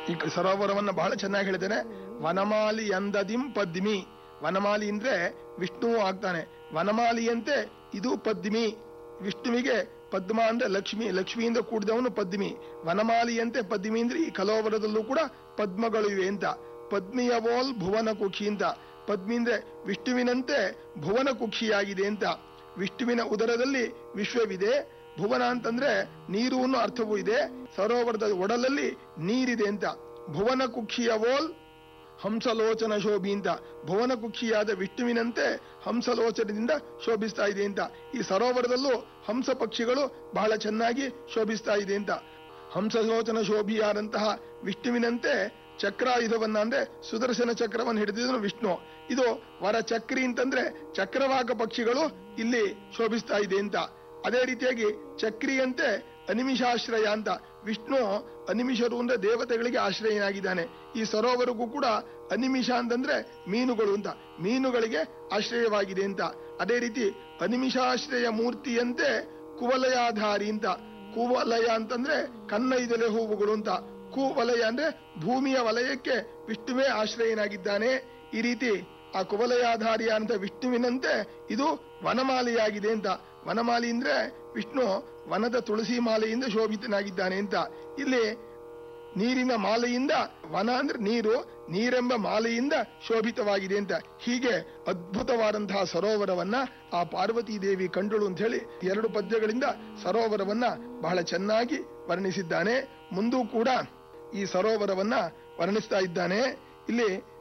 ಈ ಸರೋವರವನ್ನ ಬಹಳ ಚೆನ್ನಾಗಿ ಹೇಳಿದ್ದೇನೆ ವನಮಾಲಿ ಅಂದದಿಂ ಪದ್ಮಿ ವನಮಾಲಿ ಅಂದ್ರೆ ವಿಷ್ಣುವು ಆಗ್ತಾನೆ ವನಮಾಲಿಯಂತೆ ಇದು ಪದ್ಮಿ ವಿಷ್ಣುವಿಗೆ ಪದ್ಮ ಅಂದ್ರೆ ಲಕ್ಷ್ಮಿ ಲಕ್ಷ್ಮಿಯಿಂದ ಕೂಡಿದವನು ಪದ್ಮಿ ವನಮಾಲಿಯಂತೆ ಪದ್ಮಿ ಅಂದ್ರೆ ಈ ಕಲೋವರದಲ್ಲೂ ಕೂಡ ಪದ್ಮಗಳು ಇವೆ ಅಂತ ಪದ್ಮಿಯವೋಲ್ ಭುವನ ಕುಕ್ಷಿ ಅಂತ ಪದ್ಮಿ ಅಂದ್ರೆ ವಿಷ್ಣುವಿನಂತೆ ಭುವನ ಕುಕ್ಷಿಯಾಗಿದೆ ಅಂತ ವಿಷ್ಣುವಿನ ಉದರದಲ್ಲಿ ವಿಶ್ವವಿದೆ ಭುವನ ಅಂತಂದ್ರೆ ನೀರು ಅನ್ನೋ ಅರ್ಥವೂ ಇದೆ ಸರೋವರದ ಒಡಲಲ್ಲಿ ನೀರಿದೆ ಅಂತ ಭುವನ ಕುಕ್ಷಿಯವೋಲ್ ಹಂಸಲೋಚನ ಶೋಭಿ ಅಂತ ಭುವನ ಕುಕ್ಷಿಯಾದ ವಿಷ್ಣುವಿನಂತೆ ಹಂಸಲೋಚನದಿಂದ ಶೋಭಿಸ್ತಾ ಇದೆ ಅಂತ ಈ ಸರೋವರದಲ್ಲೂ ಹಂಸ ಪಕ್ಷಿಗಳು ಬಹಳ ಚೆನ್ನಾಗಿ ಶೋಭಿಸ್ತಾ ಇದೆ ಅಂತ ಹಂಸಲೋಚನ ಶೋಭಿಯಾದಂತಹ ವಿಷ್ಣುವಿನಂತೆ ಚಕ್ರಾಯುಧವನ್ನ ಅಂದ್ರೆ ಸುದರ್ಶನ ಚಕ್ರವನ್ನು ಹಿಡಿದಿದ್ದನು ವಿಷ್ಣು ಇದು ವರ ಚಕ್ರಿ ಅಂತಂದ್ರೆ ಚಕ್ರವಾಕ ಪಕ್ಷಿಗಳು ಇಲ್ಲಿ ಶೋಭಿಸ್ತಾ ಇದೆ ಅಂತ ಅದೇ ರೀತಿಯಾಗಿ ಚಕ್ರಿಯಂತೆ ಅನಿಮಿಷಾಶ್ರಯ ಅಂತ ವಿಷ್ಣು ಅನಿಮಿಷರು ಅಂದ್ರೆ ದೇವತೆಗಳಿಗೆ ಆಶ್ರಯನಾಗಿದ್ದಾನೆ ಈ ಸರೋವರಕ್ಕೂ ಕೂಡ ಅನಿಮಿಷ ಅಂತಂದ್ರೆ ಮೀನುಗಳು ಅಂತ ಮೀನುಗಳಿಗೆ ಆಶ್ರಯವಾಗಿದೆ ಅಂತ ಅದೇ ರೀತಿ ಅನಿಮಿಷಾಶ್ರಯ ಮೂರ್ತಿಯಂತೆ ಕುವಲಯಾಧಾರಿ ಅಂತ ಕುವಲಯ ಅಂತಂದ್ರೆ ಕನ್ನೈದಲೆ ಹೂವುಗಳು ಅಂತ ಕುವಲಯ ಅಂದ್ರೆ ಭೂಮಿಯ ವಲಯಕ್ಕೆ ವಿಷ್ಣುವೇ ಆಶ್ರಯನಾಗಿದ್ದಾನೆ ಈ ರೀತಿ ಆ ಕುವಲಯಾಧಾರಿಯಾದಂತ ವಿಷ್ಣುವಿನಂತೆ ಇದು ವನಮಾಲೆಯಾಗಿದೆ ಅಂತ ವನಮಾಲಿ ಅಂದ್ರೆ ವಿಷ್ಣು ವನದ ತುಳಸಿ ಮಾಲೆಯಿಂದ ಶೋಭಿತನಾಗಿದ್ದಾನೆ ಅಂತ ಇಲ್ಲಿ ನೀರಿನ ಮಾಲೆಯಿಂದ ವನ ಅಂದ್ರೆ ನೀರು ನೀರೆಂಬ ಮಾಲೆಯಿಂದ ಶೋಭಿತವಾಗಿದೆ ಅಂತ ಹೀಗೆ ಅದ್ಭುತವಾದಂತಹ ಸರೋವರವನ್ನ ಆ ಪಾರ್ವತಿ ದೇವಿ ಕಂಡಳು ಅಂತ ಹೇಳಿ ಎರಡು ಪದ್ಯಗಳಿಂದ ಸರೋವರವನ್ನ ಬಹಳ ಚೆನ್ನಾಗಿ ವರ್ಣಿಸಿದ್ದಾನೆ ಮುಂದೂ ಕೂಡ ಈ ಸರೋವರವನ್ನ ವರ್ಣಿಸ್ತಾ ಇದ್ದಾನೆ ಇಲ್ಲಿ